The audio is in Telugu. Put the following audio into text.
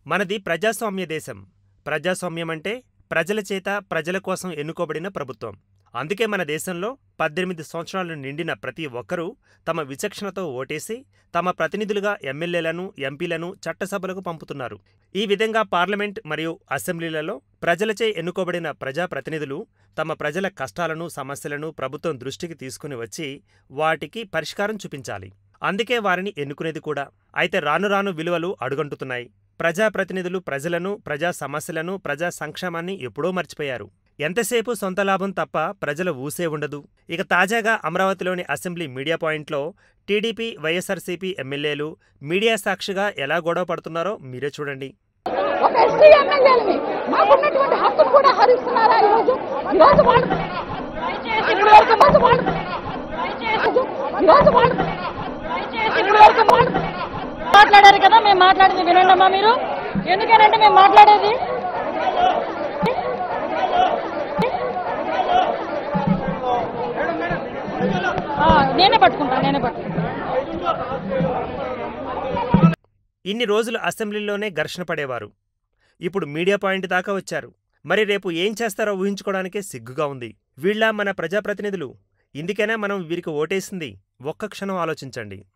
మనది ప్రజాస్వామ్య దేశం ప్రజాస్వామ్యం అంటే ప్రజల చేత ప్రజల కోసం ఎన్నుకోబడిన ప్రభుత్వం అందుకే మన దేశంలో పద్దెనిమిది సంవత్సరాలు నిండిన ప్రతి ఒక్కరూ తమ విచక్షణతో ఓటేసి తమ ప్రతినిధులుగా ఎమ్మెల్యేలను ఎంపీలను చట్టసభలకు పంపుతున్నారు ఈ విధంగా పార్లమెంట్ మరియు అసెంబ్లీలలో ప్రజలచే ఎన్నుకోబడిన ప్రజాప్రతినిధులు తమ ప్రజల కష్టాలను సమస్యలను ప్రభుత్వం దృష్టికి తీసుకుని వచ్చి వాటికి పరిష్కారం చూపించాలి అందుకే వారిని ఎన్నుకునేది కూడా అయితే రాను రాను విలువలు అడుగంటుతున్నాయి ప్రజాప్రతినిధులు ప్రజలను ప్రజా సమస్యలను ప్రజా సంక్షేమాన్ని ఎప్పుడో మర్చిపోయారు ఎంతసేపు సొంత లాభం తప్ప ప్రజల ఊసే ఉండదు ఇక తాజాగా అమరావతిలోని అసెంబ్లీ మీడియా పాయింట్లో టీడీపీ వైఎస్ఆర్సీపీ ఎమ్మెల్యేలు మీడియా సాక్షిగా ఎలా గొడవ పడుతున్నారో మీరే చూడండి ఒక ఎస్టీ ఎమ్మెల్యేలని మాకున్నటువంటి హక్కును కూడా హరిస్తున్నారా ఈరోజు ఈరోజు వాళ్ళు ఇప్పుడు వరకు రోజు వాళ్ళు ఈరోజు వాళ్ళు ఇప్పుడు వరకు వాళ్ళు మాట్లాడారు కదా మేము మాట్లాడేది వినండి అమ్మా మీరు ఎందుకనంటే మేము మాట్లాడేది ఆ, నేనే పట్టుకుంటాను నేనే పట్టుకుంటాను ఇన్ని రోజులు అసెంబ్లీలోనే ఘర్షణ పడేవారు ఇప్పుడు మీడియా పాయింట్ దాకా వచ్చారు మరి రేపు ఏం చేస్తారో ఊహించుకోవడానికే సిగ్గుగా ఉంది వీళ్ళ మన ప్రజాప్రతినిధులు ఇందుకైనా మనం వీరికి ఓటేసింది ఒక్క క్షణం ఆలోచించండి